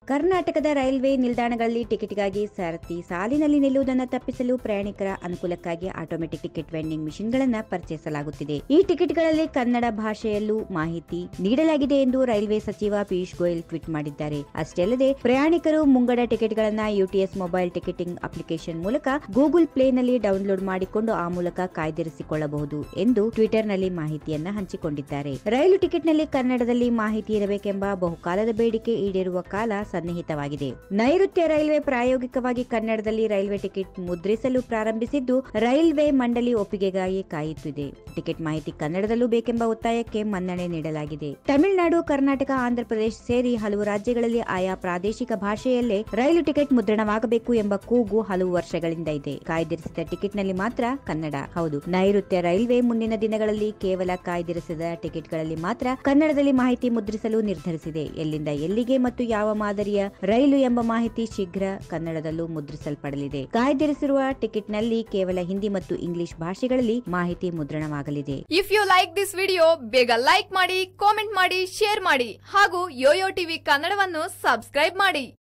ಕರ್ನಾಟಕದ ರೈಲ್ವೆ ನಿಲ್ದಾಣಗಳಲ್ಲಿ ಟಿಕೆಟ್ಗಾಗಿ ಸಾರಥಿ ಸಾಲಿನಲ್ಲಿ ನಿಲ್ಲುವುದನ್ನು ತಪ್ಪಿಸಲು ಪ್ರಯಾಣಿಕರ ಅನುಕೂಲಕ್ಕಾಗಿ ಆಟೋಮೆಟಿಕ್ ಟಿಕೆಟ್ ವೆಂಡಿಂಗ್ ಮಿಷನ್ಗಳನ್ನು ಪರಿಚಯಿಸಲಾಗುತ್ತಿದೆ ಈ ಟಿಕೆಟ್ಗಳಲ್ಲಿ ಕನ್ನಡ ಭಾಷೆಯಲ್ಲೂ ಮಾಹಿತಿ ನೀಡಲಾಗಿದೆ ಎಂದು ರೈಲ್ವೆ ಸಚಿವ ಪಿಯೂಷ್ ಗೋಯಲ್ ಟ್ವೀಟ್ ಮಾಡಿದ್ದಾರೆ ಅಷ್ಟೇ ಅಲ್ಲದೆ ಪ್ರಯಾಣಿಕರು ಮುಂಗಡ ಟಿಕೆಟ್ಗಳನ್ನ ಯುಟಿಎಸ್ ಮೊಬೈಲ್ ಟಿಕೆಟಿಂಗ್ ಅಪ್ಲಿಕೇಶನ್ ಮೂಲಕ ಗೂಗಲ್ ಪ್ಲೇನಲ್ಲಿ ಡೌನ್ಲೋಡ್ ಮಾಡಿಕೊಂಡು ಆ ಮೂಲಕ ಕಾಯ್ದಿರಿಸಿಕೊಳ್ಳಬಹುದು ಎಂದು ಟ್ವಿಟರ್ನಲ್ಲಿ ಮಾಹಿತಿಯನ್ನ ಹಂಚಿಕೊಂಡಿದ್ದಾರೆ ರೈಲು ಟಿಕೆಟ್ನಲ್ಲಿ ಕನ್ನಡದಲ್ಲಿ ಮಾಹಿತಿ ಇರಬೇಕೆಂಬ ಬಹುಕಾಲದ ಬೇಡಿಕೆ ಈಡೇರುವ ಕಾಲ ಸನ್ನಿಹಿತವಾಗಿದೆ ನೈಋತ್ಯ ರೈಲ್ವೆ ಪ್ರಾಯೋಗಿಕವಾಗಿ ಕನ್ನಡದಲ್ಲಿ ರೈಲ್ವೆ ಟಿಕೆಟ್ ಮುದ್ರಿಸಲು ಪ್ರಾರಂಭಿಸಿದ್ದು ರೈಲ್ವೆ ಮಂಡಳಿ ಒಪ್ಪಿಗೆಗಾಗಿ ಕಾಯುತ್ತಿದೆ ಟಿಕೆಟ್ ಮಾಹಿತಿ ಕನ್ನಡದಲ್ಲೂ ಬೇಕೆಂಬ ಒತ್ತಾಯಕ್ಕೆ ಮನ್ನಣೆ ನೀಡಲಾಗಿದೆ ತಮಿಳುನಾಡು ಕರ್ನಾಟಕ ಆಂಧ್ರಪ್ರದೇಶ ಸೇರಿ ಹಲವು ರಾಜ್ಯಗಳಲ್ಲಿ ಆಯಾ ಪ್ರಾದೇಶಿಕ ಭಾಷೆಯಲ್ಲೇ ರೈಲು ಟಿಕೆಟ್ ಮುದ್ರಣವಾಗಬೇಕು ಎಂಬ ಕೂಗು ಹಲವು ವರ್ಷಗಳಿಂದ ಇದೆ ಕಾಯ್ದಿರಿಸಿದ ಟಿಕೆಟ್ನಲ್ಲಿ ಮಾತ್ರ ಕನ್ನಡ ಹೌದು ನೈಋತ್ಯ ರೈಲ್ವೆ ಮುಂದಿನ ದಿನಗಳಲ್ಲಿ ಕೇವಲ ಕಾಯ್ದಿರಿಸಿದ ಟಿಕೆಟ್ಗಳಲ್ಲಿ ಮಾತ್ರ ಕನ್ನಡದಲ್ಲಿ ಮಾಹಿತಿ ಮುದ್ರಿಸಲು ನಿರ್ಧರಿಸಿದೆ ಎಲ್ಲಿಂದ ಎಲ್ಲಿಗೆ ಮತ್ತು ಯಾವ ಮಾದರಿಯ ರೈಲು ಎಂಬ ಮಾಹಿತಿ ಶೀಘ್ರ ಕನ್ನಡದಲ್ಲೂ ಮುದ್ರಿಸಲ್ಪಡಲಿದೆ ಕಾಯ್ದಿರಿಸಿರುವ ಟಿಕೆಟ್ನಲ್ಲಿ ಕೇವಲ ಹಿಂದಿ ಮತ್ತು ಇಂಗ್ಲಿಷ್ ಭಾಷೆಗಳಲ್ಲಿ ಮಾಹಿತಿ ಮುದ್ರಣವಾಗಲಿದೆ if you like this video ಬೇಗ ಲೈಕ್ ಮಾಡಿ ಕಾಮೆಂಟ್ ಮಾಡಿ ಶೇರ್ ಮಾಡಿ ಹಾಗೂ ಯೋಯೋ ಟಿವಿ ಕನ್ನಡವನ್ನು ಸಬ್ಸ್ಕ್ರೈಬ್ ಮಾಡಿ